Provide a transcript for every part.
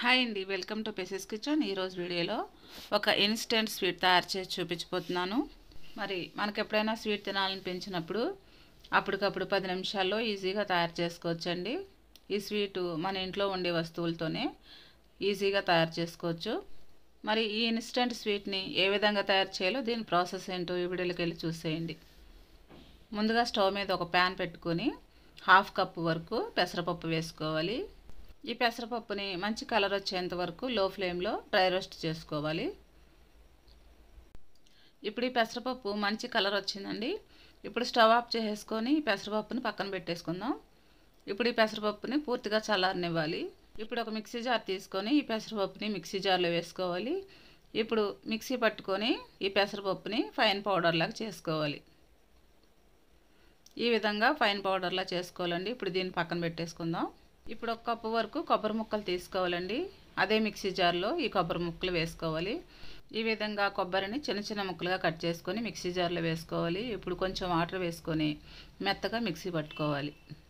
hi అండి welcome to పెసెస్ kitchen ఈరోజు వీడియోలో ఒక ఇన్స్టెంట్ స్వీట్ తయారు చేసి చూపించబోతున్నాను మరి మనకు ఎప్పుడైనా స్వీట్ తినాలనిపించినప్పుడు అప్పటికప్పుడు పది నిమిషాల్లో ఈజీగా తయారు చేసుకోవచ్చండి ఈ స్వీటు మన ఇంట్లో ఉండే వస్తువులతోనే ఈజీగా తయారు చేసుకోవచ్చు మరి ఈ ఇన్స్టెంట్ స్వీట్ని ఏ విధంగా తయారు చేయాలో దీని ప్రాసెస్ ఏంటో ఈ వీడియోలోకి వెళ్ళి చూసేయండి ముందుగా స్టవ్ మీద ఒక ప్యాన్ పెట్టుకొని హాఫ్ కప్ వరకు పెసరపప్పు వేసుకోవాలి ఈ పెసరపప్పుని మంచి కలర్ వచ్చేంత వరకు లో ఫ్లేమ్లో డ్రై రోస్ట్ చేసుకోవాలి ఇప్పుడు ఈ పెసరపప్పు మంచి కలర్ వచ్చిందండి ఇప్పుడు స్టవ్ ఆఫ్ చేసేసుకొని ఈ పెసరపప్పుని పక్కన పెట్టేసుకుందాం ఇప్పుడు ఈ పెసరపప్పుని పూర్తిగా చల్లారనివ్వాలి ఇప్పుడు ఒక మిక్సీ జార్ తీసుకొని ఈ పెసరపప్పుని మిక్సీ జార్లో వేసుకోవాలి ఇప్పుడు మిక్సీ పట్టుకొని ఈ పెసరపప్పుని ఫైన్ పౌడర్ లాగా చేసుకోవాలి ఈ విధంగా ఫైన్ పౌడర్లా చేసుకోవాలండి ఇప్పుడు దీన్ని పక్కన పెట్టేసుకుందాం ఇప్పుడు ఒక కప్పు వరకు కొబ్బరి ముక్కలు తీసుకోవాలండి అదే మిక్సీ జార్లో ఈ కొబ్బరి ముక్కలు వేసుకోవాలి ఈ విధంగా కొబ్బరిని చిన్న చిన్న ముక్కలుగా కట్ చేసుకొని మిక్సీ జార్లో వేసుకోవాలి ఇప్పుడు కొంచెం వాటర్ వేసుకొని మెత్తగా మిక్సీ పట్టుకోవాలి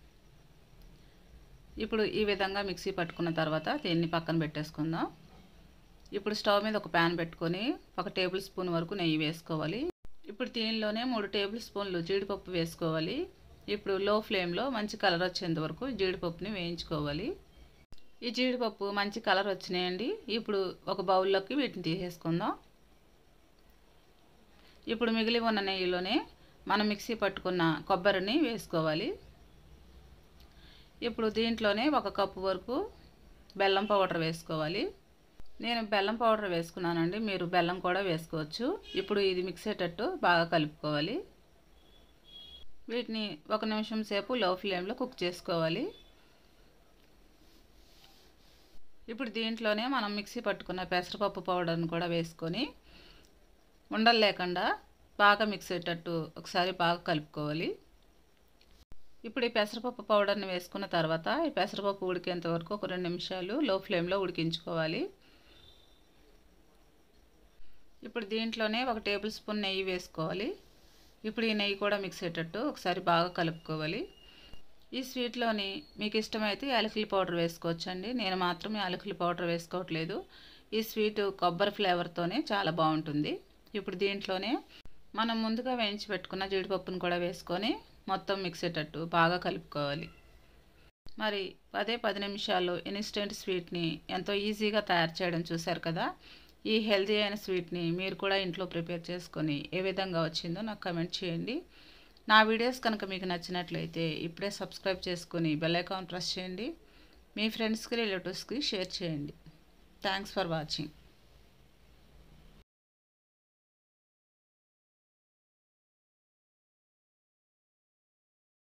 ఇప్పుడు ఈ విధంగా మిక్సీ పట్టుకున్న తర్వాత దీన్ని పక్కన పెట్టేసుకుందాం ఇప్పుడు స్టవ్ మీద ఒక ప్యాన్ పెట్టుకొని ఒక టేబుల్ స్పూన్ వరకు నెయ్యి వేసుకోవాలి ఇప్పుడు దీనిలోనే మూడు టేబుల్ స్పూన్లు జీడిపప్పు వేసుకోవాలి ఇప్పుడు లో ఫ్లేమ్లో మంచి కలర్ వచ్చేంత వరకు జీడిపప్పుని వేయించుకోవాలి ఈ జీడిపప్పు మంచి కలర్ వచ్చినాయండి ఇప్పుడు ఒక బౌల్లోకి వీటిని తీసేసుకుందాం ఇప్పుడు మిగిలి ఉన్న నెయ్యిలోనే మనం మిక్సీ పట్టుకున్న కొబ్బరిని వేసుకోవాలి ఇప్పుడు దీంట్లోనే ఒక కప్పు వరకు బెల్లం పౌడర్ వేసుకోవాలి నేను బెల్లం పౌడర్ వేసుకున్నానండి మీరు బెల్లం కూడా వేసుకోవచ్చు ఇప్పుడు ఇది మిక్స్ అయ్యేటట్టు బాగా కలుపుకోవాలి వీటిని ఒక నిమిషం సేపు లో ఫ్లేమ్లో కుక్ చేసుకోవాలి ఇప్పుడు దీంట్లోనే మనం మిక్సీ పట్టుకున్న పెసరపప్పు పౌడర్ని కూడా వేసుకొని ఉండలు లేకుండా బాగా మిక్స్ అయ్యేటట్టు ఒకసారి బాగా కలుపుకోవాలి ఇప్పుడు ఈ పెసరపప్పు పౌడర్ని వేసుకున్న తర్వాత ఈ పెసరపప్పు ఉడికేంత వరకు ఒక రెండు నిమిషాలు లో ఫ్లేమ్లో ఉడికించుకోవాలి ఇప్పుడు దీంట్లోనే ఒక టేబుల్ స్పూన్ నెయ్యి వేసుకోవాలి ఇప్పుడు ఈ నెయ్యి కూడా మిక్స్ అయ్యేటట్టు ఒకసారి బాగా కలుపుకోవాలి ఈ స్వీట్లోని మీకు ఇష్టమైతే యాలకుల పౌడర్ వేసుకోవచ్చండి నేను మాత్రం యాలకుల పౌడర్ వేసుకోవట్లేదు ఈ స్వీట్ కొబ్బరి ఫ్లేవర్తోనే చాలా బాగుంటుంది ఇప్పుడు దీంట్లోనే మనం ముందుగా వేయించి పెట్టుకున్న జీడిపప్పును కూడా వేసుకొని మొత్తం మిక్స్ అయ్యేటట్టు బాగా కలుపుకోవాలి మరి పదే పది నిమిషాల్లో ఇన్స్టెంట్ స్వీట్ని ఎంతో ఈజీగా తయారు చేయడం చూశారు కదా ఈ హెల్తీ అయిన స్వీట్ని మీరు కూడా ఇంట్లో ప్రిపేర్ చేసుకొని ఏ విధంగా వచ్చిందో నాకు కమెంట్ చేయండి నా వీడియోస్ కనుక మీకు నచ్చినట్లయితే ఇప్పుడే సబ్స్క్రైబ్ చేసుకొని బెల్ ఐకాన్ ప్రెస్ చేయండి మీ ఫ్రెండ్స్కి రిలేటివ్స్కి షేర్ చేయండి థ్యాంక్స్ ఫర్ వాచింగ్